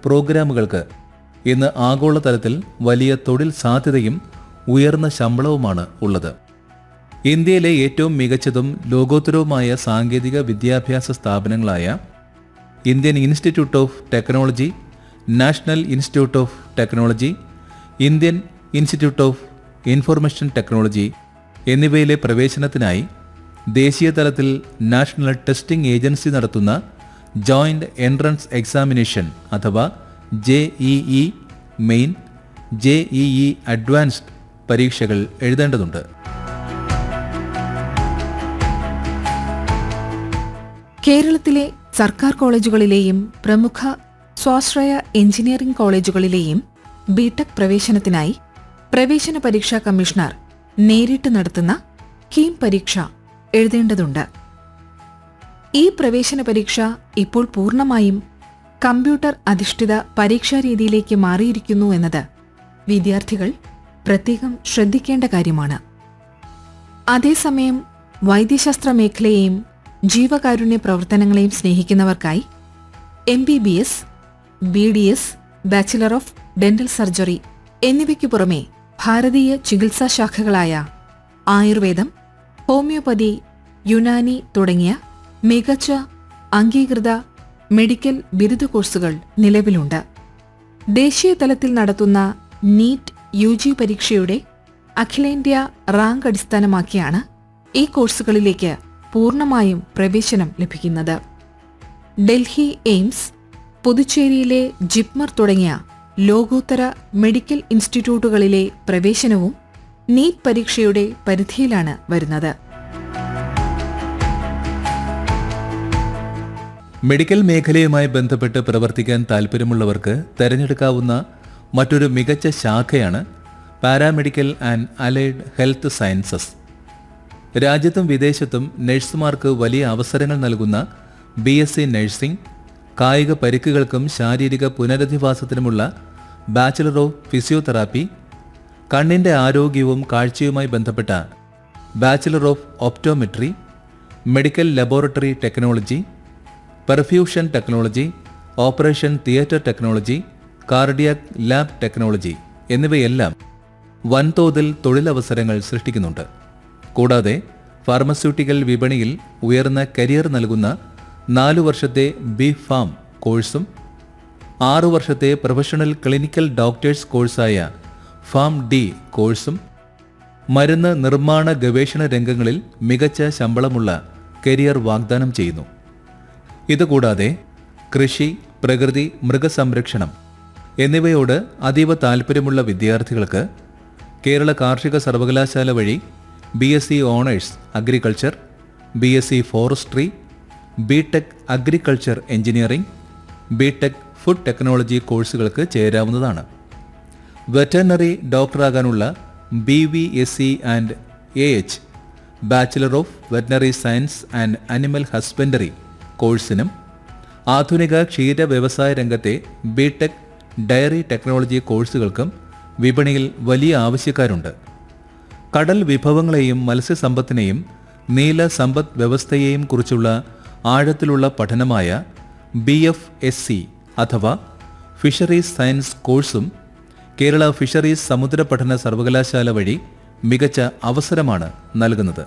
പ്രോഗ്രാമുകൾക്ക് ഇന്ന് ആഗോളതലത്തിൽ വലിയ തൊഴിൽ സാധ്യതയും ഉയർന്ന ശമ്പളവുമാണ് ഉള്ളത് ഇന്ത്യയിലെ ഏറ്റവും മികച്ചതും ലോകോത്തരവുമായ സാങ്കേതിക വിദ്യാഭ്യാസ സ്ഥാപനങ്ങളായ Indian institute of technology national institute of technology Indian institute of information technology എന്നിവയിലെ പ്രവേശനത്തിനായി ദേശീയ തലത്തിൽ നാഷണൽ ടെസ്റ്റിംഗ് ഏജൻസി നടത്തുന്ന ജോയിന്റ് എൻട്രൻസ് എക്സാമിനേഷൻ അഥവാ J E E main J E E advanced പരീക്ഷകൾ എഴുതേണ്ടതുണ്ട് കേരളത്തിലെ സർക്കാർ കോളേജുകളിലെയും പ്രമുഖ സ്വാശ്രയ എഞ്ചിനീയറിംഗ് കോളേജുകളിലെയും ബിടെക് പ്രവേശനത്തിനായി പ്രവേശന പരീക്ഷാ കമ്മീഷണർ നേരിട്ട് നടത്തുന്ന കീം പരീക്ഷ എഴുതേണ്ടതുണ്ട് ഈ പ്രവേശന പരീക്ഷ ഇപ്പോൾ പൂർണ്ണമായും കമ്പ്യൂട്ടർ അധിഷ്ഠിത പരീക്ഷാ രീതിയിലേക്ക് മാറിയിരിക്കുന്നു എന്നത് വിദ്യാർത്ഥികൾ പ്രത്യേകം ശ്രദ്ധിക്കേണ്ട കാര്യമാണ് അതേസമയം വൈദ്യശാസ്ത്ര മേഖലയെയും ജീവകാരുണ്യ പ്രവർത്തനങ്ങളെയും സ്നേഹിക്കുന്നവർക്കായി M B B S B D S bachelor of dental surgery എന്നിവയ്ക്കു പുറമെ ഭാരതീയ ചികിത്സാ ശാഖകളായ ആയുർവേദം ഹോമിയോപ്പതി യുനാനി തുടങ്ങിയ മികച്ച അംഗീകൃത മെഡിക്കൽ ബിരുദ കോഴ്സുകൾ നിലവിലുണ്ട് ദേശീയ തലത്തിൽ നടത്തുന്ന നീറ്റ് യു ജി പരീക്ഷയുടെ അഖിലേന്ത്യാ റാങ്ക് അടിസ്ഥാനമാക്കിയാണ് ഈ കോഴ്സുകളിലേക്ക് പൂർണ്ണമായും പ്രവേശനം ലഭിക്കുന്നത് ഡൽഹി എയിംസ് പുതുച്ചേരിയിലെ ജിപ്മർ തുടങ്ങിയ ലോകോത്തര മെഡിക്കൽ ഇൻസ്റ്റിറ്റ്യൂട്ടുകളിലെ പ്രവേശനവും നീറ്റ് പരീക്ഷയുടെ പരിധിയിലാണ് വരുന്നത് മെഡിക്കൽ മേഖലയുമായി ബന്ധപ്പെട്ട് പ്രവർത്തിക്കാൻ താൽപ്പര്യമുള്ളവർക്ക് തിരഞ്ഞെടുക്കാവുന്ന മറ്റൊരു മികച്ച ശാഖയാണ് paramedical and allied health sciences രാജ്യത്തും വിദേശത്തും നഴ്സുമാർക്ക് വലിയ അവസരങ്ങൾ നൽകുന്ന ബി എസ് സി നഴ്സിംഗ് കായിക പരിക്കുകൾക്കും ശാരീരിക പുനരധിവാസത്തിനുമുള്ള ബാച്ചിലർ ഓഫ് ഫിസിയോതെറാപ്പി കണ്ണിൻ്റെ ആരോഗ്യവും കാഴ്ചയുമായി ബന്ധപ്പെട്ട bachelor of optometry medical laboratory technology perfusion technology operation theatre technology cardiac lab technology എന്നിവയെല്ലാം വൻതോതിൽ തൊഴിലവസരങ്ങൾ സൃഷ്ടിക്കുന്നുണ്ട് കൂടാതെ ഫാർമസ്യൂട്ടിക്കൽ വിപണിയിൽ ഉയർന്ന കരിയർ നൽകുന്ന നാലു വർഷത്തെ ബി ഫാം കോഴ്സും ആറു വർഷത്തെ പ്രൊഫഷണൽ ക്ലിനിക്കൽ ഡോക്ടേഴ്സ് കോഴ്സായ ഫാം ഡി കോഴ്സും മരുന്ന് നിർമ്മാണ ഗവേഷണ രംഗങ്ങളിൽ മികച്ച ശമ്പളമുള്ള കരിയർ വാഗ്ദാനം ചെയ്യുന്നു ഇതുകൂടാതെ കൃഷി പ്രകൃതി മൃഗസംരക്ഷണം എന്നിവയോട് അതീവ താൽപ്പര്യമുള്ള വിദ്യാർത്ഥികൾക്ക് കേരള കാർഷിക സർവകലാശാല വഴി B S C honours agriculture B S C forestry B tech agriculture engineering B tech food technology കോഴ്സുകൾക്ക് ചേരാവുന്നതാണ് വെറ്ററിനറി ഡോക്ടറാകാനുള്ള B V S C and A H bachelor of veterinary science and animal husbandry കോഴ്സിനും ആധുനിക ക്ഷീര വ്യവസായ രംഗത്തെ B tech dairy technology കോഴ്സുകൾക്കും വിപണിയിൽ വലിയ ആവശ്യക്കാരുണ്ട് കടൽ വിഭവങ്ങളെയും മത്സ്യസമ്പത്തിനെയും നീല സമ്പദ് വ്യവസ്ഥയെയും കുറിച്ചുള്ള ആഴത്തിലുള്ള പഠനമായ ബി എഫ് എസ് സി അഥവാ ഫിഷറീസ് സയൻസ് കോഴ്സും കേരള ഫിഷറീസ് സമുദ്ര പഠന സർവകലാശാല വഴി മികച്ച അവസരമാണ് നൽകുന്നത്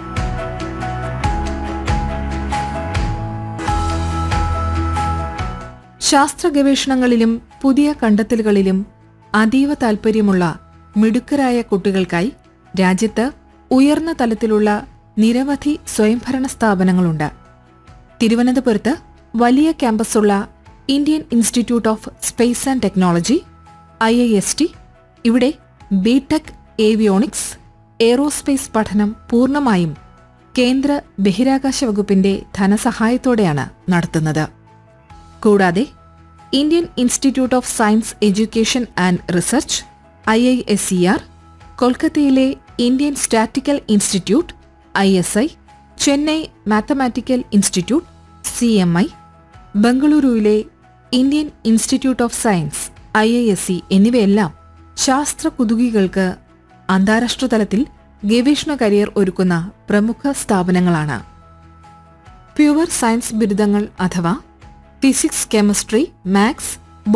ശാസ്ത്ര ഗവേഷണങ്ങളിലും പുതിയ കണ്ടെത്തലുകളിലും അതീവ താൽപ്പര്യമുള്ള മിടുക്കരായ കുട്ടികൾക്കായി രാജ്യത്ത് ഉയർന്ന തലത്തിലുള്ള നിരവധി സ്വയംഭരണ സ്ഥാപനങ്ങളുണ്ട് തിരുവനന്തപുരത്ത് വലിയ ക്യാമ്പസുള്ള Indian institute of space and technology I I S T ഇവിടെ ബിടെക് ഏവിയോണിക്സ് എയ്റോസ്പേസ് പഠനം പൂർണ്ണമായും കേന്ദ്ര ബഹിരാകാശ വകുപ്പിന്റെ ധനസഹായത്തോടെയാണ് നടത്തുന്നത് കൂടാതെ Indian institute of science education and research I I S E R കൊൽക്കത്തയിലെ Indian statistical institute I S I Chennai mathematical institute C M I ബംഗളൂരുവിലെ Indian institute of science I I S C എന്നിവയെല്ലാം ശാസ്ത്ര കുതുകികൾക്ക് അന്താരാഷ്ട്ര തലത്തിൽ ഗവേഷണ career ഒരുക്കുന്ന പ്രമുഖ സ്ഥാപനങ്ങളാണ് പ്യുവർ സയൻസ് ബിരുദങ്ങൾ അഥവാ ഫിസിക്സ് കെമിസ്ട്രി മാത്സ്